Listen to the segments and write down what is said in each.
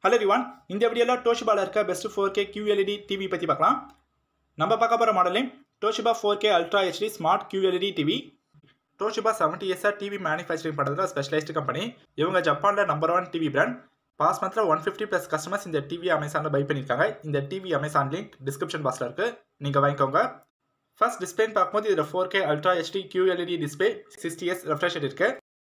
hello ரிவான் இந்த வீடியோவில் டோஷிபாவில் இருக்க best four K QLED TV பற்றி பார்க்கலாம் நம்ம பார்க்க போகிற மாடலே Toshiba four K ultra HD smart QLED TV Toshiba seventy இயர்ஸாக டிவி மேனுஃபேக்சரிங் பண்ணுறதுல ஸ்பெஷலைஸ்டு கம்பெனி இவங்க ஜப்பானில் number one TV brand past மந்த்தில் ஒன் ஃபிஃப்டி ப்ளஸ் கஸ்டமர்ஸ் இந்த டிவி அமேசானில் பை பண்ணியிருக்காங்க இந்த டிவி அமேசான் லிங்க் டிஸ்கிரிப்ஷன் பாக்ஸில் இருக்குது நீங்கள் வாங்கிக்கோங்க ஃபர்ஸ்ட் டிஸ்பிளேன்னு பார்க்கும்போது இதில் four K ultra HD QLED display sixty years refresh இருக்கு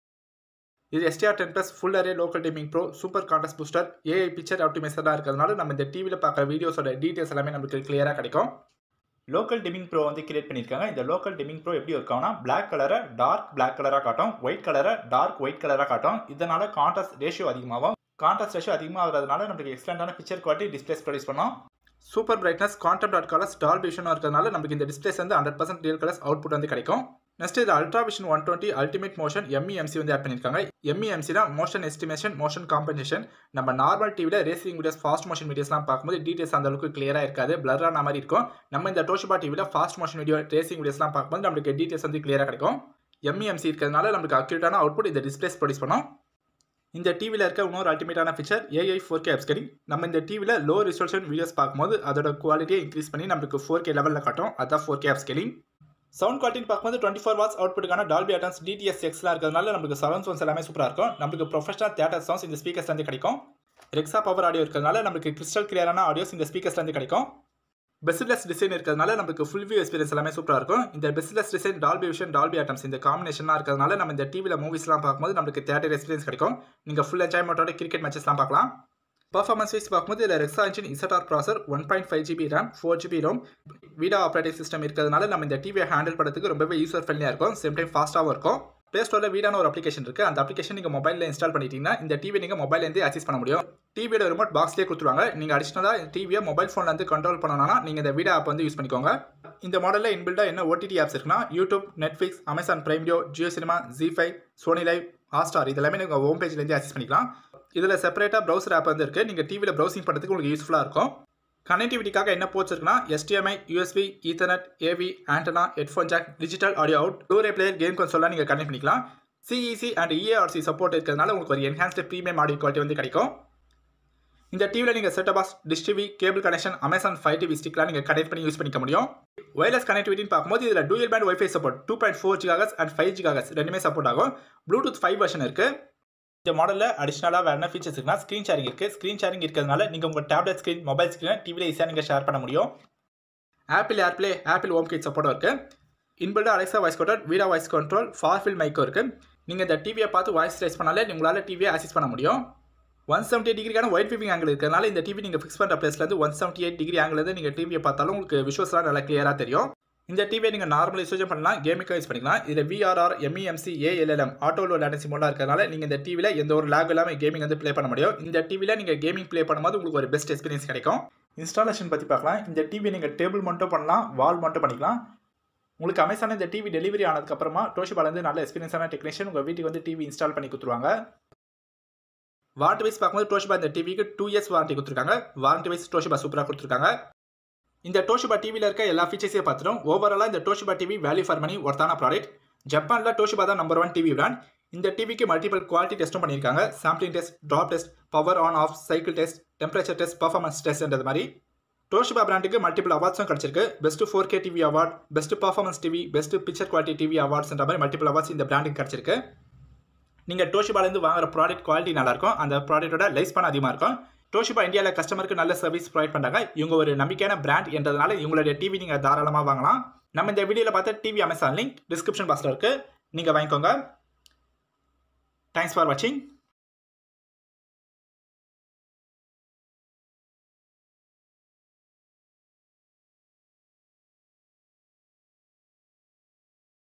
இது HDR ten plus full array local dimming pro super contrast booster AI picture ஆப்டிமைசராக இருக்கிறதுனால நம்ம இந்த டிவியில் பார்க்குற வீடியோஸோட டீட்டெயில்ஸ் எல்லாமே நமக்கு கிளியராக கிடைக்கும் லோக்கல் டிமிங் ப்ரோ வந்து கிரியேட் பண்ணியிருக்காங்க இந்த லோக்கல் டிமிங் ப்ரோ எப்படி இருக்கும்னா பிளாக் கலரை டார்க் பிளாக் கலராக காட்டும் ஒயிட் கலரை டார்க் ஒயிட் கலராக காட்டும் இதனால கான்ட்ராஸ்ட் ரேஷியோ அதிகமாகும் கான்ட்ராஸ்ட் ரேஷியோ அதிகமாகிறதுனால நமக்கு எக்ஸலண்டான பிக்சர் குவாலிட்டி டிஸ்பிளேஸ் ப்ரொடியூஸ் பண்ணோம் super brightness quantum dot colours டால் விஷனும் இருக்கிறதுனால நமக்கு இந்த டிஸ்பிளேஸ் வந்து hundred percent real colours output வந்து கிடைக்கும் நெக்ஸ்ட் இது ultra vision one twenty ultimate motion MEMC வந்து ஆட் பண்ணியிருக்காங்க எம்இஎம்சினா மோஷன் எஸ்டிமேஷன் மோஷன் காம்பன்சேஷன் நம்ம நார்மல் டிவியில் ரேசிங் வீடியோஸ் ஃபாஸ்ட் மோஷன் வீடியோஸ்லாம் பார்க்கும்போது டீட்டெயில்ஸ் அந்த அளவுக்கு கிளியராக இருக்காது பிளரான மாதிரி இருக்கும் நம்ம இந்த டோஷிபா டிவியில் ஃபாஸ்ட் மோஷன் வீடியோ ரேசிங் வீடியோஸ்லாம் பார்க்கும்போது நம்மளுக்கு டீட்டெயில்ஸ் வந்து கிளியராக கிடைக்கும் எம்இஎம்சி இருக்கிறதுனால நமக்கு அக்யூரேட்டான அவுட்புட் இந்த டிஸ்பிளேஸ் ப்ரொடியூஸ் பண்ணும் இந்த டிவியில் இருக்க இன்னொரு அல்டிமேட்டான feature AI four K upscaling நம்ம இந்த டிவியில் லோ ரிசல்யூஷன் வீடியோஸ் பார்க்கும்போது அதோட குவாலிட்டியை இன்க்ரீஸ் பண்ணி நமக்கு ஃபோர் கே லெவலில் காட்டும் அதான் ஃபோர் கே அப்ஸ்கேலிங் சவுண்ட் குவாலிட்டின்னு பார்க்கும்போது டுவெண்ட்டி ஃபோர் வாட்ஸ் அவுட்புட்டுக்கான டால்பி அட்டன்ஸ் டிடிஎஸ் எக்ஸ்லாம் இருக்கிறதுனால நமக்கு சவுண்ட் சவுண்ட்ஸ் எல்லாமே சூப்பராக இருக்கும் நமக்கு ப்ரொஃபஷனல் தேட்டர் சவுண்ட்ஸ் இந்த ஸ்பீக்கர்ஸ் வந்து கிடைக்கும் ரெக்ஸா பவர் ஆடியோ இருக்கிறதுனால நமக்கு கிறிஸ்டல் கிளியரான ஆடியோஸ் இந்த ஸ்பீக்கர்ஸ் வந்து கிடைக்கும் பெஸ்ட்லெஸ் டிசைன் இருக்கிறதுனால நமக்கு ஃபுல் வியூ எக்ஸ்பீரியன்ஸ் எல்லாமே சூப்பராக இருக்கும் இந்த bezelless design Dolby Vision Dolby Atmos இந்த காம்பினேஷனாக இருக்கிறதுனால நம்ம இந்த டிவியில் மூவிஸ்லாம் பார்க்கும்போது நமக்கு தேட்டர் எக்ஸ்பீரியன்ஸ் கிடைக்கும் நீங்கள் ஃபுல் என்ஜாய்மெண்ட்டோட கிரிக்கெட் மேட்சஸ்லாம் பார்க்கலாம் பர்ஃபார்மன்ஸ் வைஸ் பார்க்கும்போது இதில் ரெக்ஸா engine ZR processor one point five GB RAM four GB ROM VIDAA operating system இருக்கிறதுனால நம்ம இந்த டிவியை ஹேண்டில் பண்ணுறதுக்கு ரொம்பவே யூசர் ஃப்ரெண்ட்லியாக இருக்கும் சேம் டைம் ஃபாஸ்ட்டாகவும் இருக்கும் ப்ளே ஸ்டோரில் வீடான ஒரு அப்ளிகேஷன் இருக்குது அந்த அப்ளிகேஷன் நீங்கள் மொபைலில் இன்ஸ்டால் பண்ணிட்டீங்கன்னா இந்த டிவி நீங்கள் மொபைல்லேருந்து அக்சஸ் பண்ண முடியும் டிவியோட ரிமோட் பாக்ஸ்லேயே கொடுத்துருவாங்க நீங்கள் அடிஷனலாக டிவியை மொபைல் ஃபோன்லேருந்து கண்ட்ரோல் பண்ணணும்னா நீங்கள் இந்த வீடியோ ஆப் வந்து யூஸ் பண்ணிக்கோங்க இந்த மாடலில் இன்பில்டாக என்ன ஓடிடி ஆப்ஸ் இருக்குன்னா YouTube Netflix Amazon Prime Video Jio Cinema Zee five Sony LIV Hotstar இதெல்லாமே நீங்கள் ஹோம் பேஜ்லேருந்து அக்சஸ் பண்ணிக்கலாம் இதில் செப்பரேட்டாக ப்ரௌசர் ஆப் வந்து இருக்குது நீங்கள் டிவியில் ப்ரௌசிங் பண்ணுறதுக்கு உங்களுக்கு யூஸ்ஃபுல்லாக இருக்கும் கனெக்டிவிட்டிக்காக என்ன போர்ட்ஸ் இருக்குன்னா HDMI USB ethernet AV antenna headphone jack digital audio out blu ray player game கன்சோல்லாம் நீங்கள் கனெக்ட் பண்ணிக்கலாம் சிஇசி அண்ட் இஏஆர்சி சப்போர்ட் இருக்கிறதுனால உங்களுக்கு ஒரு என்ஹான்ஸ்டு ப்ரீமியம் ஆடியோ குவாலிட்டி வந்து கிடைக்கும் இந்த டிவியில் நீங்கள் set box dish TV cable connection Amazon fire TV ஸ்டிக்லாம் நீங்கள் கனெக்ட் பண்ணி யூஸ் பண்ணிக்க முடியும் ஒயர்லெஸ் கனெக்டிவிட்டின்னு பார்க்கும்போது இதில் dual band wifi support two point four gigahertz and five gigahertz ரெண்டுமே சப்போர்ட் ஆகும் ப்ளூடூத் ஃபைவ் வெர்ஷன் இருக்குது இந்த மாடலில் அடிஷனலாக வேறு என்ன ஃபீச்சர்ஸ் இருக்குன்னா ஸ்க்ரீன் ஷேரிங் இருக்குது ஸ்க்ரீன் ஷேரிங் இருக்கிறதுனால நீங்கள் உங்கள் டேப்லெட் ஸ்க்ரீன் மொபைல் ஸ்க்ரீனை டிவியில் ஈஸியாக நீங்கள் ஷேர் பண்ண முடியும் Apple AirPlay Apple home kit சப்போர்ட்டும் இருக்குது இன்பில்டாக Alexa voice control VIDAA voice control far field மைக்கும் இருக்குது நீங்கள் இந்த டிவியை பார்த்து வாய்ஸ் ரைஸ் பண்ணாலே உங்களால் டிவியை அசிஸ் பண்ண முடியும் ஒன் செவன்ட்டி டிகிரிக்கான ஒயிட் விவிங் ஆங்கிள் இருக்கிறதுனால இந்த டிவி நீங்கள் ஃபிக்ஸ் பண்ணுற பிளேஸ்லேருந்து ஒன் செவன்ட்டி எயிட் டிகிரி ஆங்கிலேருந்து நீங்கள் டிவியை பார்த்தாலும் உங்களுக்கு விஷுவல்ஸ்லாம் நல்லா கிளியராக தெரியும் இந்த டிவியை நீங்கள் நார்மல் யூஸ் பண்ணலாம் கேமிங்காக யூஸ் பண்ணிக்கலாம் இதில் VRR MEMC ALLM auto low latency மோடாக இருக்கிறதுனால நீங்கள் இந்த டிவியில் எந்த ஒரு லேக் இல்லாமல் கேமிங் வந்து ப்ளே பண்ண முடியும் இந்த டிவியில் நீங்கள் கேமிங் ப்ளே பண்ணும்போது உங்களுக்கு ஒரு பெஸ்ட் எக்ஸ்பீரியன்ஸ் கிடைக்கும் இன்ஸ்டாலேஷன் பற்றி பார்க்கலாம் இந்த டிவி நீங்கள் டேபிள் மட்டும் பண்ணலாம் வால் மட்டும் பண்ணிக்கலாம் உங்களுக்கு அமேசான் இந்த டிவி டெலிவரி ஆனதுக்கப்புறமா டோஷிபாலேருந்து நல்ல எக்ஸ்பீரியன்ஸான டெக்னீஷியன் உங்கள் வீட்டுக்கு வந்து டிவி இன்ஸ்டால் பண்ணி கொடுத்துருவாங்க வாரண்டி வைஸ் பார்க்கும்போது டோஷிபா இந்த டிவிக்கு டூ இயர்ஸ் வாரண்டி கொடுத்துருக்காங்க வாரண்டி வைஸ் டோஷிபா சூப்பராக கொடுத்துருக்காங்க இந்த டோஷிபா டிவியில் இருக்க எல்லா ஃபீச்சர்ஸையும் பார்த்துட்டோம் ஓவராலாக இந்த Toshiba TV value for money ஒர்த்தான ப்ராடக்ட் ஜப்பானில் டோஷிபா தான் நம்பர் ஒன் டிவி பிராண்ட் இந்த டிவிக்கு மல்டிபிள் குவாலிட்டி டெஸ்ட்டும் பண்ணியிருக்காங்க sampling test drop test power on off cycle test temperature test performance டெஸ்ட்ன்றது மாதிரி டோஷிபா பிராண்டுக்கு மல்டிபிள் அவார்ட்ஸும் கிடச்சிருக்கு best four K TV award best performance TV best picture quality TV அவார்ட்ஸ்ன்ற மாதிரி மல்டிபிள் அவார்ட்ஸ் இந்த பிராண்டுக்கு கிடச்சிருக்கு நீங்கள் டோஷிபாலேருந்து வாங்குற ப்ராடக்ட் குவாலிட்டி நல்லாயிருக்கும் அந்த ப்ராடக்ட்டோட லைஃப் ஸ்பான் அதிகமாக இருக்கும் டோஷிபா இந்தியாவில் கஸ்டமருக்கு நல்ல சர்வீஸ் ப்ரொவைட் பண்ணுறாங்க இவங்க ஒரு நம்பிக்கையான பிராண்ட் என்றதுனால இவங்களுடைய டிவி நீங்கள் தாராளமாக வாங்கலாம் நம்ம இந்த வீடியோவில் பார்த்த டிவி அமேசான் லிங்க் டிஸ்கிரிப்ஷன் பாக்ஸில் இருக்குது நீங்கள் வாங்கிக்கோங்க தேங்க்ஸ் ஃபார் வாட்சிங்